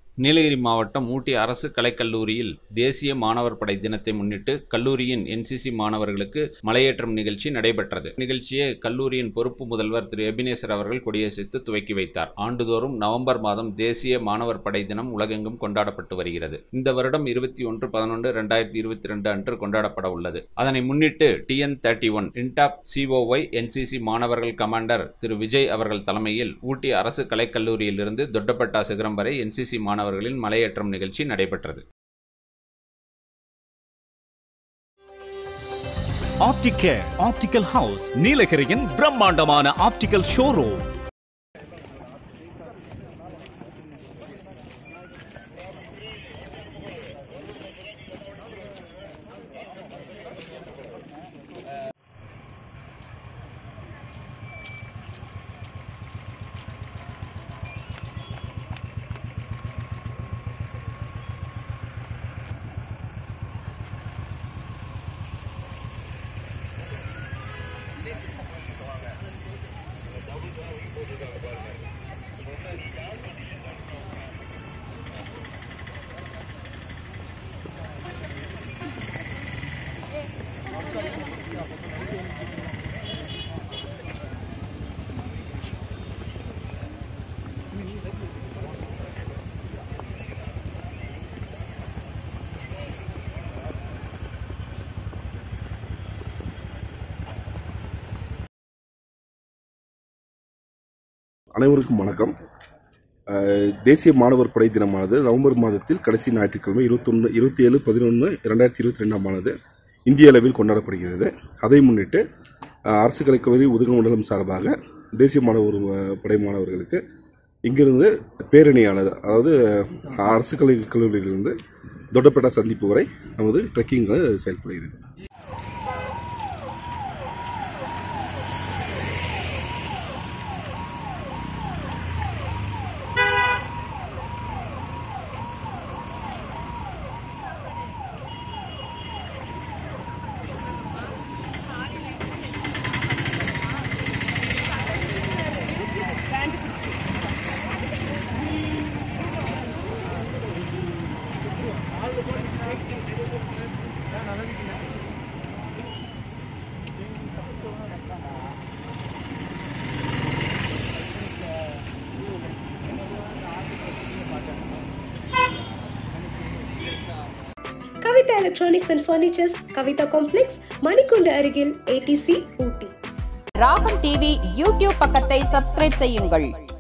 நீலகிரி மாவட்டம் ஊட்டி அரசு கலைக்கல்லூரியில் தேசிய மாணவர் படை தினத்தை முன்னிட்டு கல்லூரியின் என்சிசி மாணவர்களுக்கு மலையேற்றம் நிகழ்ச்சி நடைபெற்றது நிகழ்ச்சியை கல்லூரியின் பொறுப்பு முதல்வர் திரு எபினேசர் அவர்கள் கொடியசைத்து துவக்கி வைத்தார் ஆண்டுதோறும் நவம்பர் மாதம் தேசிய மாணவர் படை தினம் உலகெங்கும் கொண்டாடப்பட்டு வருகிறது இந்த வருடம் இருபத்தி ஒன்று பதினொன்று ரெண்டாயிரத்தி இருபத்தி ரெண்டு அன்று கொண்டாடப்பட உள்ளது அதனை முன்னிட்டு TN thirty one indep COY NCC மாணவர்கள் கமாண்டர் திரு விஜய் அவர்கள் தலைமையில் ஊட்டி அரசு கலைக்கல்லூரியிலிருந்து தொட்டப்பட்டா சிகரம் வரை என்சிசி மாணவர்களின் மலையேற்றம் நிகழ்ச்சி நடைபெற்றது ஆப்டிகேர் ஆப்டிகல் ஹவுஸ் நீலகிரியின் பிரம்மாண்டமான ஆப்டிகல் ஷோரூம் அனைவருக்கும் வணக்கம் அஹ், தேசிய மாணவர் படை தினமானது நவம்பர் மாதத்தில் கடைசி ஞாயிற்றுக்கிழமை இருபத்தொன்று இருபத்தி ஏழு பதினொன்று இரண்டாயிரத்தி இருபத்தி ரெண்டாம் ஆனது இந்திய அளவில் கொண்டாடப்படுகிறது அதை முன்னிட்டு அஹ், அரசு கலைக்கல்லூரி உதகமண்டலம் சார்பாக தேசிய மாணவர் அஹ், படை மாணவர்களுக்கு இங்கிருந்து பேரணியானது அதாவது அஹ், அரசு கலைக் கல்லூரியிலிருந்து தொட்டப்பேட்டா சந்திப்பு வரை நமது ட்ரெக்கிங் செயல்படுகிறது Kavitha electronics and furnitures Kavitha complex Manikundu அருகில் ஏடிசி ஊட்டி ராகம் டிவி யூடியூப் பக்கத்தை சப்ஸ்கிரைப் செய்யுங்கள்